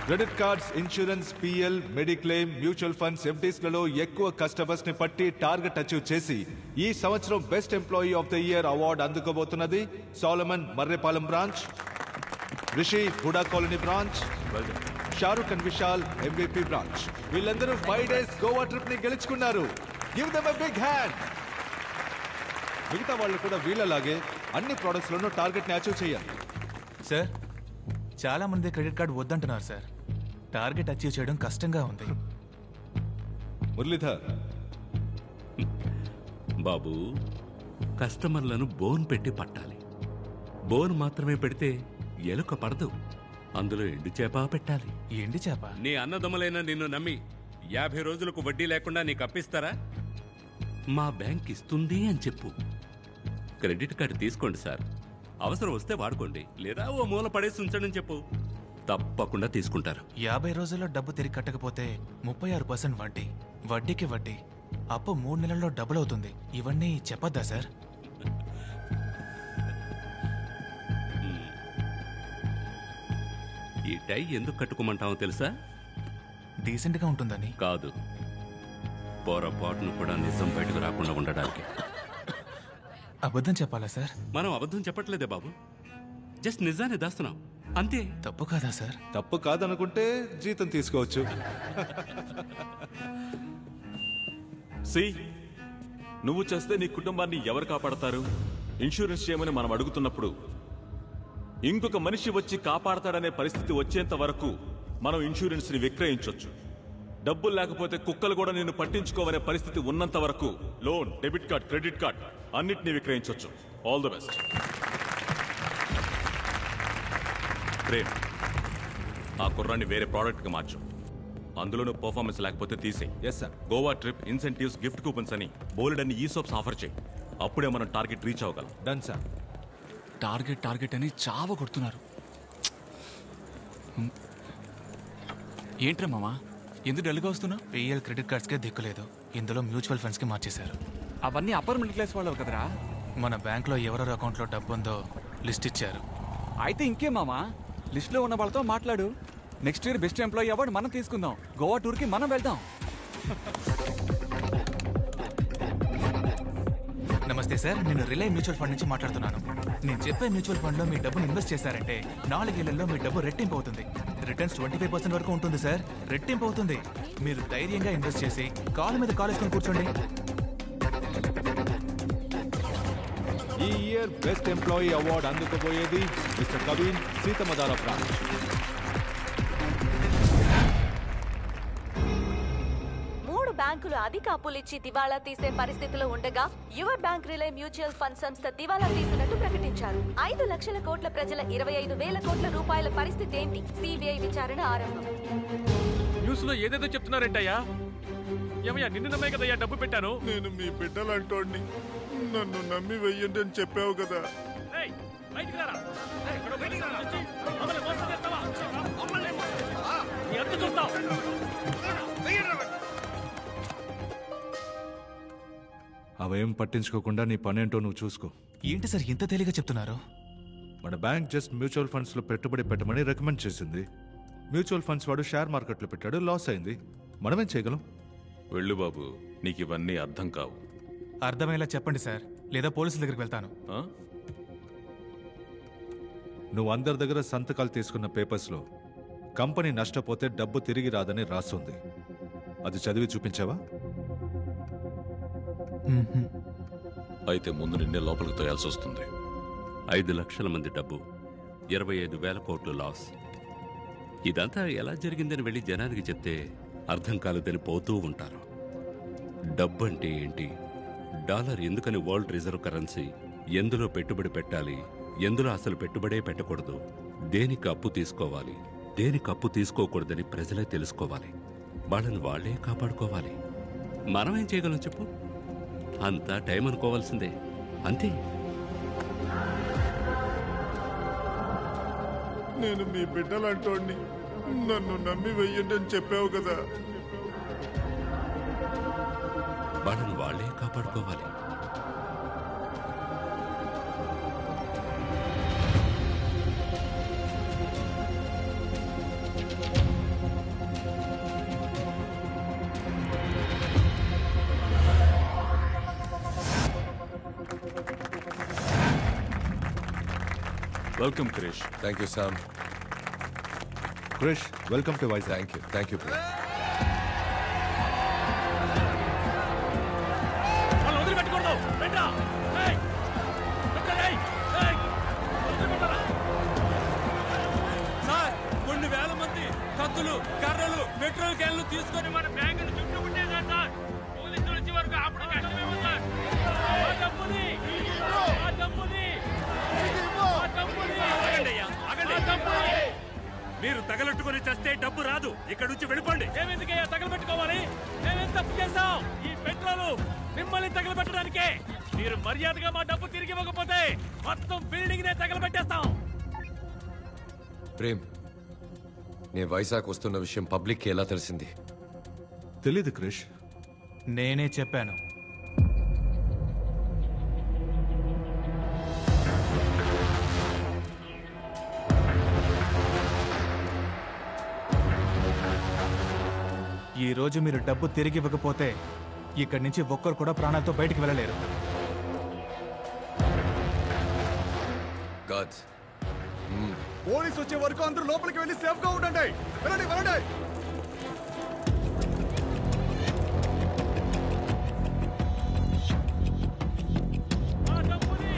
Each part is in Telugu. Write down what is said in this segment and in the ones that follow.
Credit cards insurance PL mediclaim mutual funds FDs లలో ఎక్కువ కస్టమర్స్ ని పట్టి టార్గెట్ అచీవ్ చేసి ఈ సంవత్సరం best employee of the year award అందుకోబోతున్నది Solomon Marripalem branch Rishi HUDA colony branch Shahrukh and Vishal MVP branch వీళ్ళందరూ ఫైవ్ డేస్ గోవా ట్రిప్ ని గెలుచుకున్నారు గివ్ దమ్ బిగ్ హ్యాండ్ మిగతా వాళ్ళు కూడా వీళ్ళలాగే అన్ని ప్రొడక్ట్స్ లోనూ టార్గెట్ ని అచీవ్ చేయాలి సార్ చాలా మంది క్రెడిట్ కార్డు వద్దంటున్నారు సార్ టార్గెట్ అచీవ్ చేయడం కష్టంగా ఉంది మురళీధర్ బాబు కస్టమర్లను బోన్ పెట్టి పట్టాలి బోన్ మాత్రమే పెడితే ఎలుక పడదు అందులో ఎండు చేప పెట్టాలి ఎండి చేప నీ అన్నదమ్ములైన నిన్ను నమ్మి యాభై రోజులకు వడ్డీ లేకుండా నీకు అప్పిస్తారా మా బ్యాంక్ ఇస్తుంది అని చెప్పు క్రెడిట్ కార్డు తీసుకోండి సార్ అవసరం వస్తే వాడుకోండి లేదా ఓ మూల పడేసి ఉంచండి చెప్పు తప్పకుండా తీసుకుంటారు యాభై రోజుల్లో డబ్బు తిరిగి కట్టకపోతే ముప్పై ఆరు పర్సెంట్ వడ్డీ వడ్డీకి వడ్డీ అప్పు మూడు నెలల్లో డబుల్ అవుతుంది ఇవన్నీ చెప్పొద్దా సార్ ఈ టై ఎందుకు కట్టుకోమంటావో తెలుసా డీసెంట్గా ఉంటుందని కాదు పొరపాటును కూడా నిజం బయటకు రాకుండా ఉండడానికి అబద్ధం చెప్పాలా సార్ మనం అబద్ధం చెప్పట్లేదే బాబు జస్ట్ నిజాన్ని దాస్తున్నాం అంతే తప్పు కాదా సార్ తప్పు కాదనుకుంటే జీతం తీసుకోవచ్చు సి నువ్వు చేస్తే నీ కుటుంబాన్ని ఎవరు కాపాడతారు ఇన్సూరెన్స్ చేయమని మనం అడుగుతున్నప్పుడు ఇంకొక మనిషి వచ్చి కాపాడతాడనే పరిస్థితి వచ్చేంత వరకు మనం ఇన్సూరెన్స్ ని విక్రయించవచ్చు డబ్బులు లేకపోతే కుక్కలు కూడా నిన్ను పట్టించుకోవనే పరిస్థితి ఉన్నంత వరకు loan debit card credit card అన్నిటినీ విక్రయించవచ్చు ఆల్ ది బెస్ట్ ప్రేమ్ ఆ కుర్రాన్ని వేరే ప్రోడక్ట్ కి మార్చు అందులోనూ పర్ఫార్మెన్స్ లేకపోతే తీసేయి yes sir Goa trip incentives gift coupons అని బోలెడ్ అని ఈ సోప్స్ ఆఫర్ చేయి అప్పుడే మనం టార్గెట్ రీచ్ అవ్వగలం డన్ సార్ టార్గెట్ టార్గెట్ అని చావ కొడుతున్నారు హ్మ్. ఏంట్రా మామా ఎందుకు డల్గా వస్తున్నావు పిఎల్ క్రెడిట్ కార్డ్స్కే దిక్కులేదు ఇందులో మ్యూచువల్ ఫండ్స్కి మార్చేశారు అవన్నీ అప్పర్ మిడిల్ క్లాస్ వాళ్ళు కదరా మన బ్యాంక్లో ఎవరెవరి అకౌంట్లో డబ్బు ఉందో లిస్ట్ ఇచ్చారు అయితే ఇంకేం మామా లిస్ట్లో ఉన్న వాళ్ళతో మాట్లాడు next year best employee award మనం తీసుకుందాం గోవా టూర్కి మనం వెళ్దాం నమస్తే సార్ నేను రిలే మ్యూచువల్ ఫండ్ నుంచి మాట్లాడుతున్నాను నేను చెప్పే మ్యూచువల్ ఫండ్ లో మీ డబ్బును ఇన్వెస్ట్ చేశారంటే నాలుగేళ్లలో మీ డబ్బు రెట్టింపు అవుతుంది రిటర్న్స్ ట్వంటీ ఫైవ్ పర్సెంట్ వరకు ఉంటుంది సార్ రెట్టింపు అవుతుంది మీరు ధైర్యంగా ఇన్వెస్ట్ చేసి కాలు మీద కాలు వేసుకొని కూర్చోండి ఈ ఇయర్ బెస్ట్ ఎంప్లాయీ అవార్డు అందుకోబోయేది మిస్టర్ కవిన్ సీతమదార బ్రాంచ్ మూడు బ్యాంకులు అధిక అప్పులిచ్చి దివాళా తీసే పరిస్థితిలో ఉండగా యువ బ్యాంక్ రిలే మ్యూచువల్ ఫండ్ సంస్థ దివాళా తీసినట్టు ప్రకటించారు ఐదు లక్షల కోట్ల ప్రజల ఇరవై ఐదు వేల కోట్ల రూపాయల పరిస్థితి ఏంటి సిబిఐ విచారణ ఆరంభం న్యూస్ లో ఏదేదో చెప్తున్నారేంటయ్యా ఏమయ్యా నిన్ను నమ్మే కదయ్యా డబ్బు పెట్టాను నేను మీ బిడ్డలంటోడిని నన్ను నమ్మి వెయ్యండి అని చెప్పావు కదా ఏయ్, బయటికి రారా. ఏయ్, ఇక్కడ బయటికి రారా. వచ్చి, మమ్మల్ని మోసం చేస్తావా? మమ్మల్ని మోసం చేస్తావా? నీ అంతు చూస్తావు అవేం పట్టించుకోకుండా నీ పనేంటో నువ్వు చూసుకో ఏంటి సార్ ఇంత తేలిగా చెప్తున్నారు మన బ్యాంక్ జస్ట్ మ్యూచువల్ ఫండ్స్ లో పెట్టుబడి పెట్టమని రికమెండ్ చేసింది మ్యూచువల్ ఫండ్స్ వాడు షేర్ మార్కెట్లో పెట్టాడు లాస్ అయింది మనమేం చేయగలం వెళ్ళు బాబు నీకు ఇవన్నీ అర్థం కావు అర్థమయ్యేలా చెప్పండి సార్ లేదా పోలీసుల దగ్గరికి వెళ్తాను ఆ? నువ్వు అందరి దగ్గర సంతకాలు తీసుకున్న పేపర్స్లో కంపెనీ నష్టపోతే డబ్బు తిరిగి రాదని రాస్తుంది అది చదివి చూపించావా మ్మ్హ్మ్. అయితే ముందు నిన్నే లోపలికి తోయాల్సి వస్తుంది ఐదు లక్షల మంది డబ్బు ఇరవై ఐదు వేల కోట్లు లాస్ ఇదంతా ఎలా జరిగిందని వెళ్ళి జనానికి చెప్తే అర్థం కాలేదని పోతూ ఉంటారు డబ్బు అంటే ఏంటి డాలర్ ఎందుకని వరల్డ్ రిజర్వ్ కరెన్సీ ఎందులో పెట్టుబడి పెట్టాలి ఎందులో అసలు పెట్టుబడే పెట్టకూడదు దేనికి అప్పు తీసుకోవాలి దేనికి అప్పు తీసుకోకూడదని ప్రజలే తెలుసుకోవాలి వాళ్ళని వాళ్ళే కాపాడుకోవాలి మనమేం చేయగలం చెప్పు అంతా టైం అనుకోవాల్సిందే అంతే నేను మీ బిడ్డలంటోడిని నన్ను నమ్మి వెయ్యండి అని చెప్పావు కదా వాళ్ళని వాళ్ళే కాపాడుకోవాలి welcome Krish thank you Sam Krish welcome to Vizag thank you thank you వాళ్ళు వదిలిపెట్టకూడదు రండ్రా. ఏయ్! రండ్రా, ఏయ్! ఏయ్! వదిలిపెట్టరా. సార్ కొన్ని వేల మంది కత్తులు కర్రలు పెట్రోల్ క్యాన్లు తీసుకొని మన బ్యాంకును చుట్టుకుంటేశారు సార్ పోలీసులు వచ్చే వరకు అప్పుడు కష్టమేమో సార్ ఆ డబ్బుని ఆ డబ్బుని ఆ డబ్బుని ఆగండి అయ్యా, ఆగండి. ఆ డబ్బుని మీరు తగలట్టుకుని చస్తే డబ్బు రాదు ఇక్కడ నుంచి వెళ్ళిపోండి మేమెందుకయ్యా తగలబెట్టుకోవాలి మేమేం తప్పు చేస్తాం ఈ పెట్రోలు మిమ్మల్ని తగలబెట్టడానికే మీరు మర్యాదగా మా డబ్బు తిరిగి ఇవ్వకపోతే మొత్తం బిల్డింగ్ నే తగలబెట్టేస్తాం ప్రేమ్ నేను వైజాగ్ వస్తున్న విషయం పబ్లిక్కి ఎలా తెలిసింది తెలీదు క్రిష్ నేనే చెప్పాను ఈ రోజు మీరు డబ్బు తిరిగి ఇవ్వకపోతే ఇక్కడి నుంచి ఒక్కరు కూడా ప్రాణాలతో బయటికి వెళ్ళలేరు గాడ్ పోలీస్ వచ్చే వరకు అందరూ లోపలికి వెళ్ళి సేఫ్ గా ఉండండి వెళ్ళండి వెళ్ళండి ఆ డబ్బుని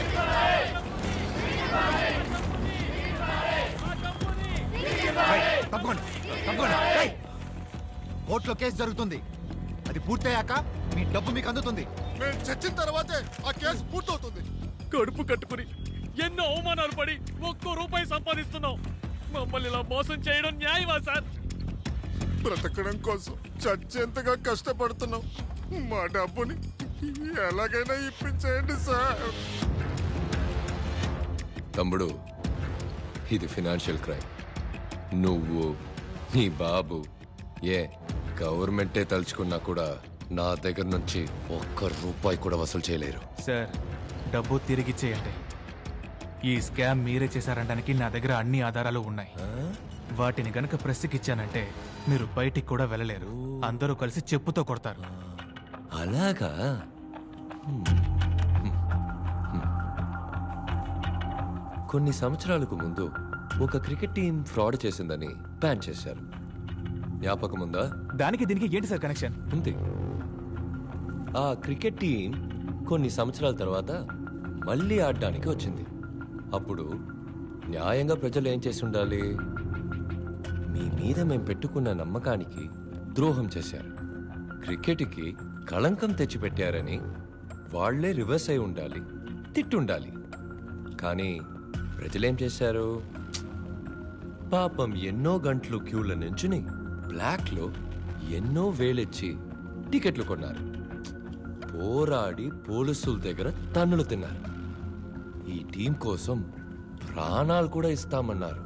తప్పకుండా తప్పకుండా ఏయ్! కోర్టులో కేసు జరుగుతుంది అది పూర్తయ్యాక మీ డబ్బు మీకు అందుతుంది నేను చచ్చిన తర్వాతే ఆ కేసు పూర్తవుతుంది కడుపు కట్టుకుని ఎన్నో అవమానాలు పడి ఒక్కో రూపాయి సంపాదిస్తున్నాం మమ్మల్ని ఇలా మోసం చేయడం న్యాయమా సార్ బ్రతకడం కోసం చచ్చేంతగా కష్టపడుతున్నాం మా డబ్బుని ఎలాగైనా ఇప్పించేయండి సార్ తమ్ముడు ఇది ఫినాన్షియల్ క్రైమ్ నువ్వు నీ బాబు ఏ గవర్నమెంటే తలుచుకున్నా కూడా నా దగ్గర నుంచి ఒక్క రూపాయి కూడా వసూలు చేయలేరు సార్ డబ్బు తిరిగిచ్చేయండి ఈ స్కామ్ మీరే చేశారనడానికి నా దగ్గర అన్ని ఆధారాలు ఉన్నాయి వాటిని గనక ప్రెస్కి ఇచ్చానంటే మీరు బయటికి కూడా వెళ్ళలేరు అందరూ కలిసి చెప్పుతో కొడతారు అలాగా హ్మ్. హ్మ్. హ్మ్. కొన్ని సంవత్సరాలకు ముందు ఒక క్రికెట్ టీం ఫ్రాడ్ చేసిందని బ్యాన్ చేశారు జ్ఞాపకం ఉందా దానికి దీనికి ఏంటి సార్ కనెక్షన్ ఉంది ఆ క్రికెట్ టీం కొన్ని సంవత్సరాల తర్వాత మళ్ళీ ఆడడానికి వచ్చింది అప్పుడు న్యాయంగా ప్రజలు ఏం చేసి ఉండాలి మీ మీద మేం పెట్టుకున్న నమ్మకానికి ద్రోహం చేశారు క్రికెట్కి కళంకం తెచ్చిపెట్టారని వాళ్లే రివర్స్ అయి ఉండాలి తిట్టుండాలి కానీ ప్రజలేం చేశారు పాపం ఎన్నో గంటలు క్యూల నుంచుని బ్లాక్లో ఎన్నో వేలెచ్చి టికెట్లు కొన్నారు పోరాడి పోలీసుల దగ్గర తన్నులు తిన్నారు ఈ టీం కోసం ప్రాణాలు కూడా ఇస్తామన్నారు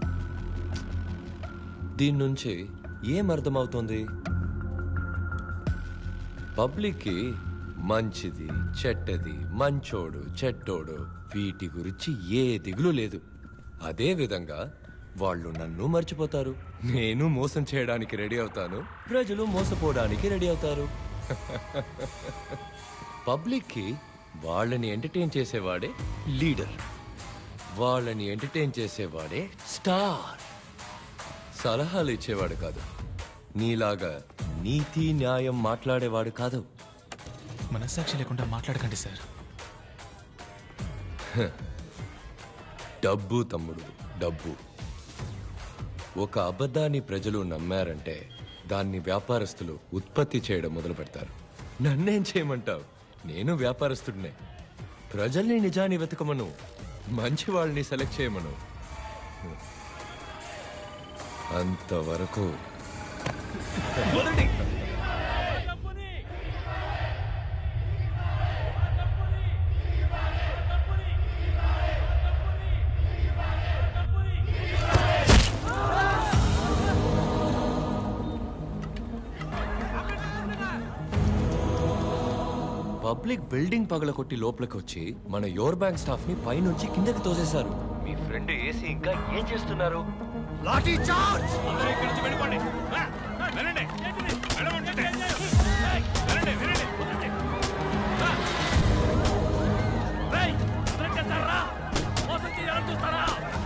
దీని నుంచి ఏం అర్థమవుతుంది పబ్లిక్కి మంచిది చెడ్డది మంచోడు చెడ్డోడు వీటి గురించి ఏ దిగులు లేదు అదే విధంగా వాళ్ళు నన్ను మర్చిపోతారు నేను మోసం చేయడానికి రెడీ అవుతాను ప్రజలు మోసపోవడానికి రెడీ అవుతారు పబ్లిక్కి వాళ్ళని ఎంటర్టైన్ చేసేవాడే లీడర్ వాళ్ళని ఎంటర్టైన్ చేసేవాడే స్టార్ సలహాలు ఇచ్చేవాడు కాదు నీలాగా నీతి న్యాయం మాట్లాడేవాడు కాదు మనస్సాక్షి లేకుండా మాట్లాడకండి సార్ డబ్బు తమ్ముడు డబ్బు ఒక అబద్ధాన్ని ప్రజలు నమ్మారంటే దాన్ని వ్యాపారస్తులు ఉత్పత్తి చేయడం మొదలు పెడతారు నన్నేం చేయమంటావు నేను వ్యాపారస్తుడినే ప్రజల్ని నిజాన్ని వెతకమను మంచి వాళ్ళని సెలెక్ట్ చేయమను అంతవరకు పబ్లిక్ బిల్డింగ్ పగలకొట్టి లోపలికి వచ్చి మన యోర్ బ్యాంక్ స్టాఫ్ ని పైనుంచి కిందకి తోసేశారు మీ ఫ్రెండ్ ఏసీ ఇంకా ఏం చేస్తున్నారు లాఠీ చార్జ్ ఇక్కడ నుంచి వెళ్ళిపోండి ఆ, ఆ, వెళ్ళండి వెళ్ళమంటుంటే. ఏయ్, వెళ్ళండి వెళ్ళండి వదలండి. ఆ. రేయ్, వదలండి సార్, రా. మోసం చేయాలని చూస్తారా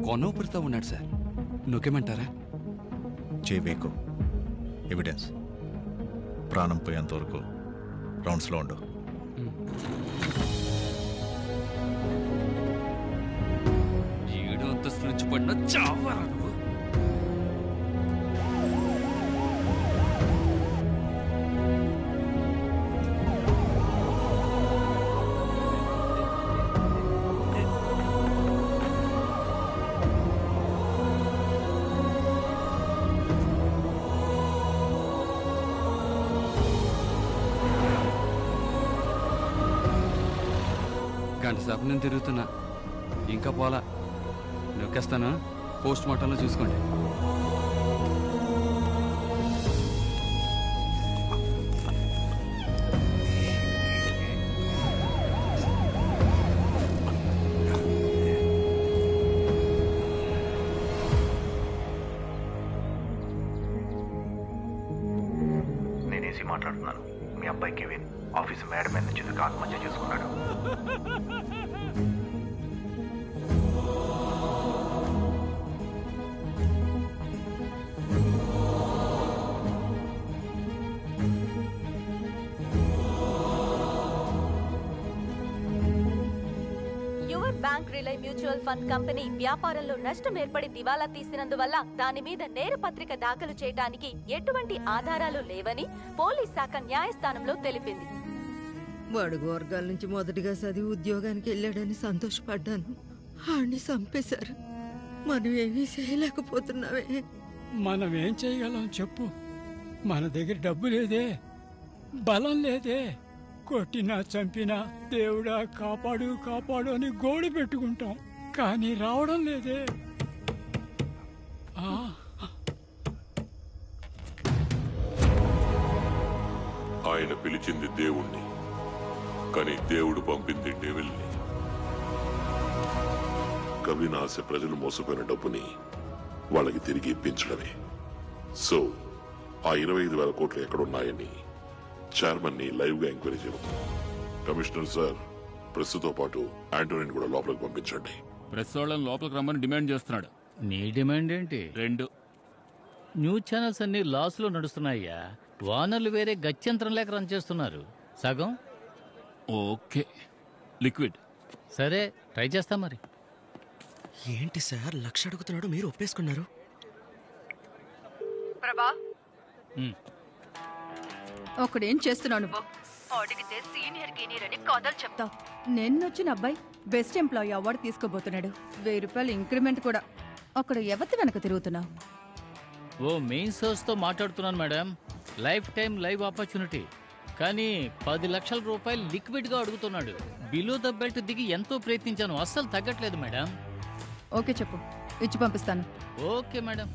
కొన ఊపిరితో ఉన్నాడు సార్ నొక్కేమంటారా చేవేకు ఎవిడెన్స్ ప్రాణం పోయేంత వరకు రౌండ్స్లో ఉండు ఏడు అంతస్తు నుంచి పడిన చావరా నువ్వు గంట సేపు నేను తిరుగుతున్నా ఇంకా పోలా నొక్కేస్తాను పోస్ట్ మార్టంలో చూసుకోండి నేనేసి మాట్లాడుతున్నాను మీ అబ్బాయి కెవిన్ ఆఫీస్ మేడ మీద నుంచి దూకి ఆత్మహత్య చేసుకున్నాడు యువర్ బ్యాంక్ రిలై మ్యూచువల్ ఫండ్ కంపెనీ వ్యాపారంలో నష్టం ఏర్పడి దివాలా తీసినందువల్ల దాని మీద నేరపత్రిక దాఖలు చేయడానికి ఎటువంటి ఆధారాలు లేవని పోలీస్ శాఖ న్యాయస్థానంలో తెలిపింది బడుగు వర్గాల నుంచి మొదటిగా చదివి ఉద్యోగానికి వెళ్ళాడని సంతోషపడ్డాను ఆడిని చంపేశారు మనం ఏమీ చేయలేకపోతున్నావే మనం ఏం చేయగలం చెప్పు మన దగ్గర డబ్బు లేదే బలం లేదే కొట్టినా చంపినా దేవుడా కాపాడు కాపాడు అని గోడు పెట్టుకుంటాం కానీ రావడం లేదే ఆ, ఆయన పిలిచింది దేవుణ్ణి కానీ దేవుడు పంపింది డెవిల్ని కవినాశ ప్రజలు మోసపోయిన డబ్బుని వాళ్ళకి తిరిగి ఇప్పించడమే సో ఆ ఇరవై ఐదు వేల కోట్లు ఎక్కడున్నాయని చైర్మన్ ని లైవ్ గా ఎంక్వైరీ చేయబోతున్నాం కమిషనర్ సార్ ప్రస్తుతో పాటు ఆంటోనీని కూడా లోపలికి పంపించండి ప్రెస్ వాళ్ళని లోపలికి రమ్మని డిమాండ్ చేస్తున్నాడు నీ డిమాండ్ ఏంటి రెండు న్యూస్ ఛానల్స్ అన్ని లాస్లో నడుస్తున్నాయ్యా వానర్లు వేరే గత్యంతరం లేక రన్ చేస్తున్నారు సగం ఓకే లిక్విడ్ సరే ట్రై చేస్తా మరి ఏంటి సార్ లక్ష అడుగుతున్నాడు మీరు ఒప్పేసుకున్నారు ప్రభా ఉమ్. ఒకడేం చేస్తున్నావు నువ్వు అడిగితే సీనియర్ గీనియర్ అని కథలు చెప్తావు నిన్నొచ్చిన అబ్బాయి బెస్ట్ ఎంప్లాయీ అవార్డు తీసుకోబోతున్నాడు వెయ్యి రూపాయలు ఇంక్రిమెంట్ కూడా అక్కడ ఎవరి వెనక తిరుగుతున్నావు ఓ మెయిన్ సోర్స్తో మాట్లాడుతున్నాను madam lifetime live opportunity కానీ పది లక్షల రూపాయలు లిక్విడ్గా అడుగుతున్నాడు బిలో ద బెల్ట్ దిగి ఎంతో ప్రయత్నించాను అస్సలు తగ్గట్లేదు మేడం ఓకే చెప్పు ఇచ్చి పంపిస్తాను ఓకే మేడం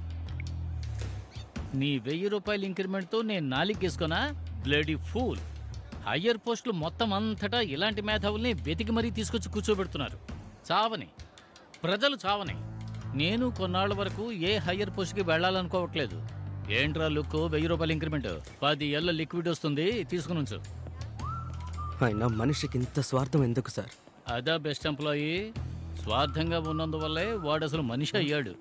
నీ వెయ్యి రూపాయల ఇంక్రిమెంట్తో నేను నాలిగేసుకోనా బ్లడీ ఫూల్ హయ్యర్ పోస్టులు మొత్తం అంతటా ఇలాంటి మేధావుల్ని వెతికి మరీ తీసుకొచ్చి కూర్చోబెడుతున్నారు చావని ప్రజలు చావని నేను కొన్నాళ్ళ వరకు ఏ హయ్యర్ పోస్ట్కి వెళ్ళాలనుకోవట్లేదు ఏంట్రా లుక్ వెయ్యి రూపాయల ఇంక్రిమెంట్ పది ఏళ్ళ లిక్విడ్ వస్తుంది తీసుకుని ఉంచు అయినా మనిషికి ఇంత స్వార్థం ఎందుకు సార్ అదా బెస్ట్ ఎంప్లాయీ స్వార్థంగా ఉన్నందువల్లే వాడు అసలు మనిషి అయ్యాడు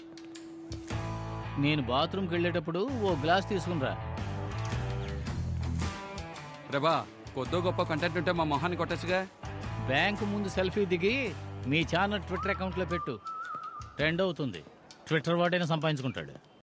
నేను బాత్రూమ్కి వెళ్ళేటప్పుడు ఓ గ్లాస్ తీసుకునిరా ప్రభా కొద్దో గొప్ప కంటెంట్ ఉంటే మా మొహాన్ని కొట్టచ్చుగా బ్యాంకు ముందు సెల్ఫీ దిగి మీ ఛానల్ ట్విట్టర్ అకౌంట్లో పెట్టు ట్రెండ్ అవుతుంది ట్విట్టర్ వాడైనా సంపాదించుకుంటాడు